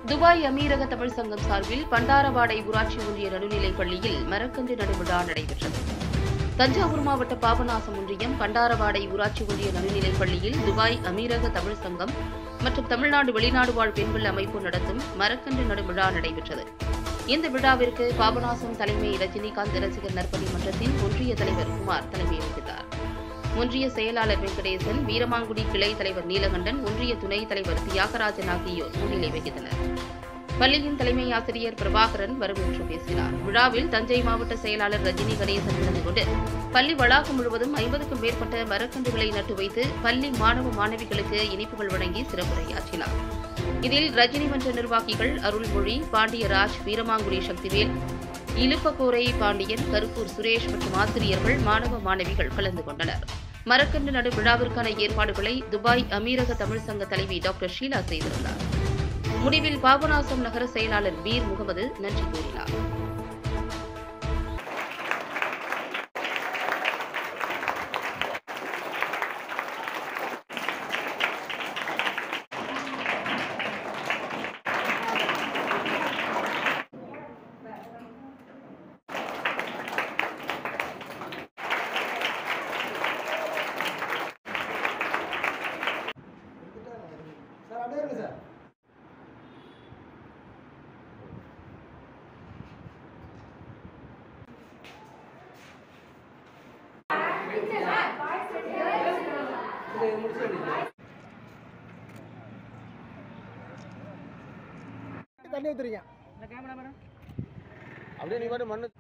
Dubai அமீரக தமிழ் சங்கம் சார்பில் பண்டாரவாடை ஊராட்சி ஒன்றிய நடுநிலைப் பள்ளியில் மரக்கன்று நடும் விழா நடைபெற்றது தஞ்சாவூர் மாவட்ட பாபநாசம் ஒன்றியம் பண்டாரவாடை ஊராட்சி ஒன்றிய நடுநிலைப் பள்ளியில் துபாய் அமீரக தமிழ் சங்கம் மற்றும் தமிழ்நாடு வெளிநாடு வாழ் பெண்கள் அமைப்பு நடத்தும் மரக்கன்று நடும் விழா நடைபெற்றது இந்த விழாவிற்கு பாபநாசம் தலைமை ரஜினிகாந்த் ரசிகர் நற்பணி மன்றத்தின் ஒன்றிய தலைவர் குமார் தலைமை வகித்தார் ஒன்றிய செயலாளர் வெங்கடேசன் வீரமாங்குடி கிளை தலைவர் நீலகண்டன் ஒன்றிய துணைத் தலைவர் தியாகராஜன் ஆகியோர் முன்னிலை வகித்தனர் பள்ளியின் தலைமை ஆசிரியர் பிரபாகரன் வரவேற்று பேசினார் விழாவில் தஞ்சை மாவட்ட செயலாளர் ரஜினி கணேசன் கலந்து கொண்டு பள்ளி வளாகம் முழுவதும் ஐம்பதுக்கும் மேற்பட்ட மரக்கன்றுகளை நட்டு வைத்து பள்ளி மாணவ மாணவிகளுக்கு இனிப்புகள் வழங்கி சிறப்புரையாற்றினார் இதில் ரஜினி மன்ற நிர்வாகிகள் அருள்மொழி பாண்டியராஜ் வீரமாங்குடி சக்திவேல் இலுப்பக்கோரை பாண்டியன் கருப்பூர் சுரேஷ் மற்றும் ஆசிரியர்கள் மாணவ மாணவிகள் கலந்து கொண்டனர் மரக்கன்று நடு விழாவிற்கான ஏற்பாடுகளை துபாய் அமீரக தமிழ் சங்க தலைவி டாக்டர் ஷீலா செய்திருந்தார் முடிவில் பாபநாசம் நகர செயலாளர் பீர் முகமது நன்றி கூறினார் சார் அப்படியே இருங்க சார் இதை முடிச்சு தண்ணி ஊத்துறீங்க அப்படியே நீ பாட்டு மண்ணு